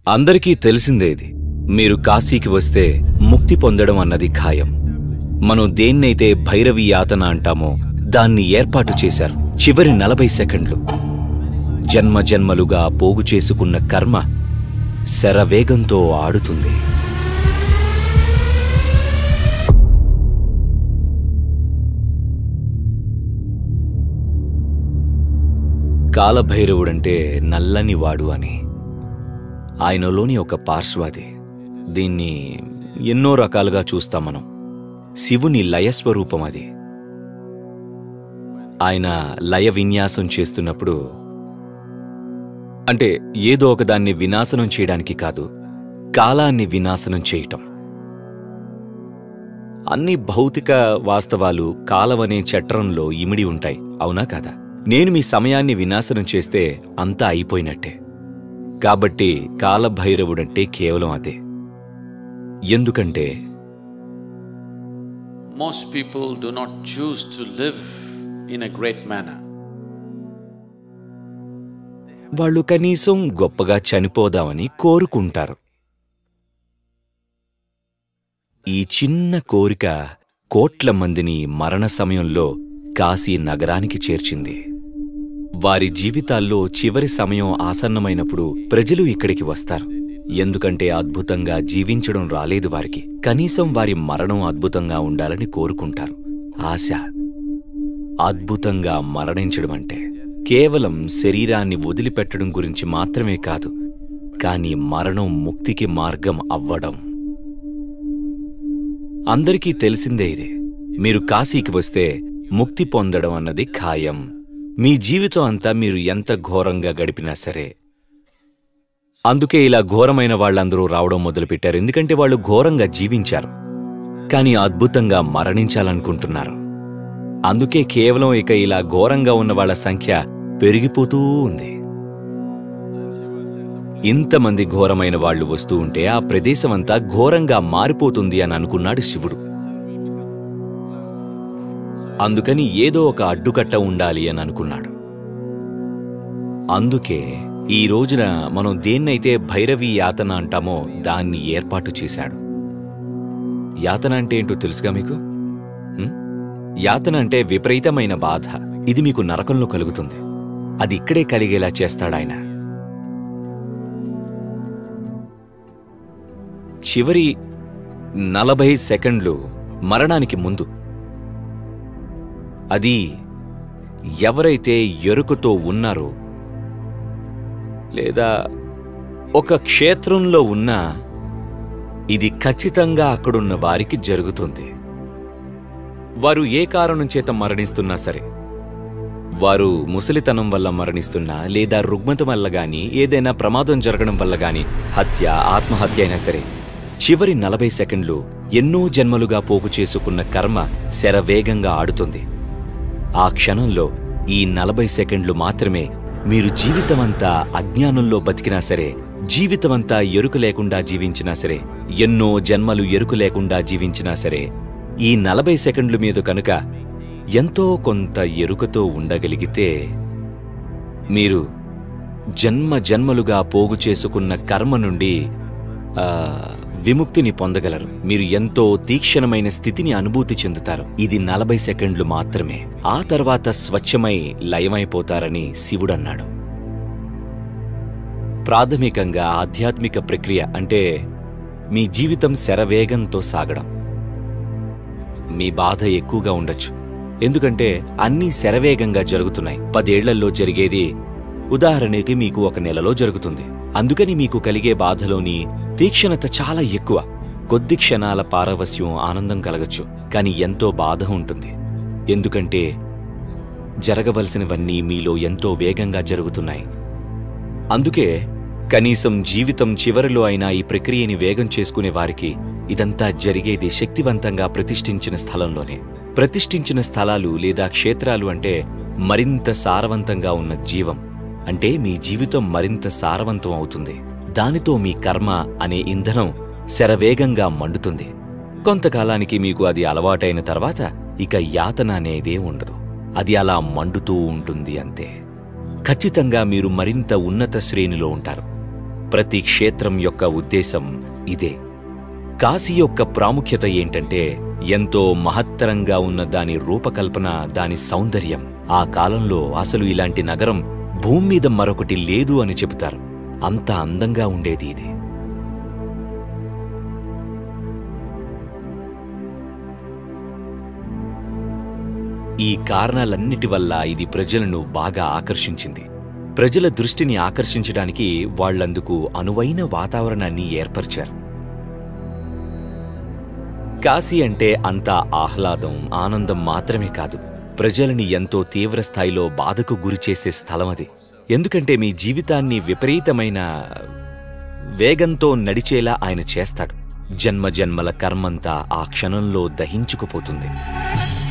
అందరికీ తెలిసిందే ఇది మీరు కాశీకి వస్తే ముక్తి పొందడం అన్నది ఖాయం మనం దేన్నైతే భైరవి యాతన అంటామో దాన్ని ఏర్పాటు చేశారు చివరి నలభై సెకండ్లు జన్మ జన్మలుగా పోగు చేసుకున్న కర్మ శరవేగంతో ఆడుతుంది కాలభైరవుడంటే నల్లని వాడు అని ఆయనలోని ఒక పార్శ్వాది దీన్ని ఎన్నో రకాలుగా చూస్తాం మనం శివుని లయస్వరూపం అది ఆయన లయ విన్యాసం చేస్తున్నప్పుడు అంటే ఏదో ఒకదాన్ని వినాశనం చేయడానికి కాదు కాలాన్ని వినాశనం చేయటం అన్ని భౌతిక వాస్తవాలు కాలం అనే చట్రంలో ఇమిడి ఉంటాయి అవునా కాదా నేను మీ సమయాన్ని వినాశనం చేస్తే అంతా అయిపోయినట్టే కాబట్టి కాలభైరవుడంటే కేవలం అదే ఎందుకంటే Most people do not choose to live in a great manner. వాళ్ళు కనీసం గొప్పగా చనిపోదామని కోరుకుంటారు ఈ చిన్న కోరిక కోట్ల మందిని మరణ సమయంలో కాశీ నగరానికి చేర్చింది వారి జీవితాల్లో చివరి సమయం ఆసన్నమైనప్పుడు ప్రజలు ఇక్కడికి వస్తారు ఎందుకంటే అద్భుతంగా జీవించడం రాలేదు వారికి కనీసం వారి మరణం అద్భుతంగా ఉండాలని కోరుకుంటారు ఆశ అద్భుతంగా మరణించడం అంటే కేవలం శరీరాన్ని వదిలిపెట్టడం గురించి మాత్రమే కాదు కానీ మరణం ముక్తికి మార్గం అవ్వడం అందరికీ తెలిసిందే ఇది మీరు కాశీకి వస్తే ముక్తి పొందడం అన్నది ఖాయం మీ జీవితం అంతా మీరు ఎంత ఘోరంగా గడిపినా సరే అందుకే ఇలా ఘోరమైన వాళ్ళందరూ రావడం మొదలుపెట్టారు ఎందుకంటే వాళ్ళు ఘోరంగా జీవించారు కానీ అద్భుతంగా మరణించాలనుకుంటున్నారు అందుకే కేవలం ఇక ఇలా ఘోరంగా ఉన్న వాళ్ళ సంఖ్య పెరిగిపోతూ ఉంది ఇంతమంది ఘోరమైన వాళ్ళు వస్తూ ఉంటే ఆ ప్రదేశమంతా ఘోరంగా మారిపోతుంది అని అనుకున్నాడు శివుడు అందుకని ఏదో ఒక అడ్డుకట్ట ఉండాలి అని అనుకున్నాడు అందుకే ఈ రోజున మనం దేన్నైతే భైరవి యాతన అంటామో దాన్ని ఏర్పాటు చేశాడు యాతన అంటే ఏంటో తెలుసుగా మీకు హ్మ్? యాతన అంటే విపరీతమైన బాధ ఇది మీకు నరకంలో కలుగుతుంది అది ఇక్కడే కలిగేలా చేస్తాడాయన చివరి నలభై సెకండ్లు మరణానికి ముందు అది ఎవరైతే ఎరుకతో ఉన్నారో లేదా ఒక క్షేత్రంలో ఉన్నా ఇది ఖచ్చితంగా అక్కడున్న వారికి జరుగుతుంది వారు ఏ కారణం చేత మరణిస్తున్నా సరే వారు ముసలితనం వల్ల మరణిస్తున్నా లేదా రుగ్మత వల్ల గాని ఏదైనా ప్రమాదం జరగడం వల్ల గాని హత్య ఆత్మహత్య అయినా సరే చివరి నలభై సెకండ్లు ఎన్నో జన్మలుగా పోగు చేసుకున్న కర్మ శరవేగంగా ఆడుతుంది ఆ క్షణంలో ఈ నలభై సెకండ్లు మాత్రమే మీరు జీవితమంతా అజ్ఞానంలో బతికినా సరే జీవితమంతా ఎరుక లేకుండా జీవించినా సరే ఎన్నో జన్మలు ఎరుక లేకుండా జీవించినా సరే ఈ నలభై సెకండ్ల మీద కనుక ఎంతో కొంత ఎరుకతో ఉండగలిగితే మీరు జన్మ జన్మలుగా పోగు చేసుకున్న కర్మ నుండి ఆ, విముక్తిని పొందగలరు మీరు ఎంతో తీక్షణమైన స్థితిని అనుభూతి చెందుతారు ఇది నలభై సెకండ్లు మాత్రమే ఆ తర్వాత స్వచ్ఛమై లయమైపోతారని శివుడన్నాడు ప్రాథమికంగా ఆధ్యాత్మిక ప్రక్రియ అంటే మీ జీవితం శరవేగంతో సాగడం మీ బాధ ఎక్కువగా ఉండొచ్చు ఎందుకంటే అన్నీ శరవేగంగా జరుగుతున్నాయి పదేళ్లలో జరిగేది ఉదాహరణకి మీకు ఒక నెలలో జరుగుతుంది అందుకని మీకు కలిగే బాధలోని తీక్షణత చాలా ఎక్కువ కొద్ది క్షణాల పారవస్యం ఆనందం కలగచ్చు కానీ ఎంతో బాధ ఉంటుంది ఎందుకంటే జరగవలసినవన్నీ మీలో ఎంతో వేగంగా జరుగుతున్నాయి అందుకే కనీసం జీవితం చివరిలో అయినా ఈ ప్రక్రియని వేగం చేసుకునే వారికి ఇదంతా జరిగేది శక్తివంతంగా ప్రతిష్ఠించిన స్థలంలోనే ప్రతిష్ఠించిన స్థలాలు లేదా క్షేత్రాలు అంటే మరింత సారవంతంగా ఉన్న జీవం అంటే మీ జీవితం మరింత సారవంతం అవుతుంది దానితో మీ కర్మ అనే ఇంధనం శరవేగంగా మండుతుంది కొంతకాలానికి మీకు అది అలవాటైన తర్వాత ఇక యాతన అనేదే ఉండదు అది అలా మండుతూ ఉంటుంది అంతే ఖచ్చితంగా మీరు మరింత ఉన్నత శ్రేణిలో ఉంటారు ప్రతి క్షేత్రం యొక్క ఉద్దేశం ఇదే కాశీ యొక్క ప్రాముఖ్యత ఏంటంటే ఎంతో మహత్తరంగా ఉన్న దాని రూపకల్పన దాని సౌందర్యం ఆ కాలంలో అసలు ఇలాంటి నగరం భూమి మీద మరొకటి లేదు అని చెబుతారు అంత అందంగా ఉండేది ఇది ఈ కారణాలన్నిటి వల్ల ఇది ప్రజలను బాగా ఆకర్షించింది ప్రజల దృష్టిని ఆకర్షించడానికి వాళ్ళందుకు అనువైన వాతావరణాన్ని ఏర్పరిచారు కాశీ అంటే అంతా ఆహ్లాదం ఆనందం మాత్రమే కాదు ప్రజలని ఎంతో తీవ్ర స్థాయిలో బాధకు గురిచేసే స్థలం అది ఎందుకంటే మీ జీవితాన్ని విపరీతమైన వేగంతో నడిచేలా ఆయన చేస్తాడు జన్మ జన్మల కర్మంతా ఆ క్షణంలో దహించుకుపోతుంది